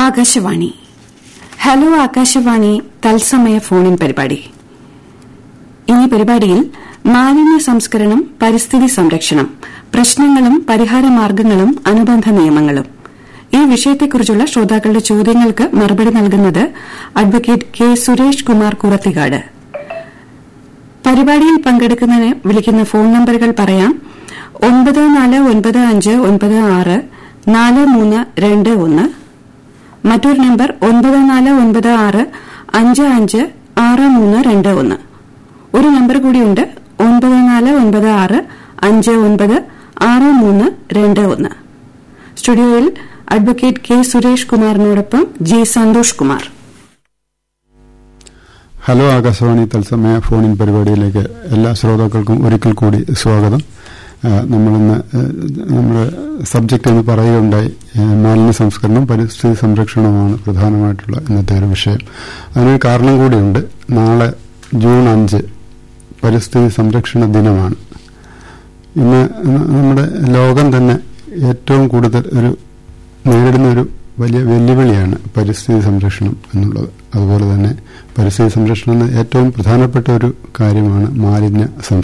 Akashvani hello Akashvani തത്സമയ ഫോണിൻ പരിപാടി ഈ പരിപാടിയിൽ മാലിന്യ സംസ്കരണം പരിസ്ഥിതി സംരക്ഷണം പ്രശ്നങ്ങളും പരിഹാരമാർഗ്ഗങ്ങളും അനുബന്ധ നിയമങ്ങളും ഈ വിഷയത്തെക്കുറിച്ചുള്ള ശ്രോതാക്കളുടെ ചോദ്യങ്ങൾക്ക് മറുപടി നൽകുന്നത് അഡ്വക്കേറ്റ് കെ സുരേഷ് കുമാർ കുറത്തിക്കാട് പരിപാടിയിൽ പങ്കെടുക്കുന്നതിന് വിളിക്കുന്ന ഫോൺ നമ്പറുകൾ പറയാം ഒൻപത് നാല് ഒൻപത് അഞ്ച് ഒൻപത് ആറ് നാല് മൂന്ന് രണ്ട് ഒന്ന് മറ്റൊരു നമ്പർ ഒൻപത് നാല് ഒൻപത് ആറ് അഞ്ച് അഞ്ച് ആറ് മൂന്ന് രണ്ട് ഒന്ന് ഒരു നമ്പർ കൂടിയുണ്ട് ഒൻപത് നാല് ഒൻപത് ആറ് അഞ്ച് ഒൻപത് ആറ് മൂന്ന് രണ്ട് ഒന്ന് സ്റ്റുഡിയോയിൽ അഡ്വക്കേറ്റ് കെ സുരേഷ് കുമാറിനോടൊപ്പം ജി സന്തോഷ് കുമാർ ഹലോ ആകാശവാണി തത്സമയ ഫോണിൻ പരിപാടിയിലേക്ക് എല്ലാ ശ്രോതാക്കൾക്കും ഒരിക്കൽ കൂടി സ്വാഗതം നമ്മളിന്ന് നമ്മുടെ സബ്ജക്റ്റ് എന്ന് പറയുകയുണ്ടായി മാലിന്യ സംസ്കരണം പരിസ്ഥിതി സംരക്ഷണവുമാണ് പ്രധാനമായിട്ടുള്ള ഇന്നത്തെ ഒരു വിഷയം അതിനൊരു കാരണം കൂടിയുണ്ട് നാളെ ജൂൺ അഞ്ച് പരിസ്ഥിതി സംരക്ഷണ ദിനമാണ് ഇന്ന് നമ്മുടെ ലോകം തന്നെ ഏറ്റവും കൂടുതൽ ഒരു നേരിടുന്ന ഒരു വലിയ വെല്ലുവിളിയാണ് പരിസ്ഥിതി സംരക്ഷണം എന്നുള്ളത് അതുപോലെ തന്നെ പരിസ്ഥിതി സംരക്ഷണം ഏറ്റവും പ്രധാനപ്പെട്ട ഒരു കാര്യമാണ് മാലിന്യ സംസ്കരണം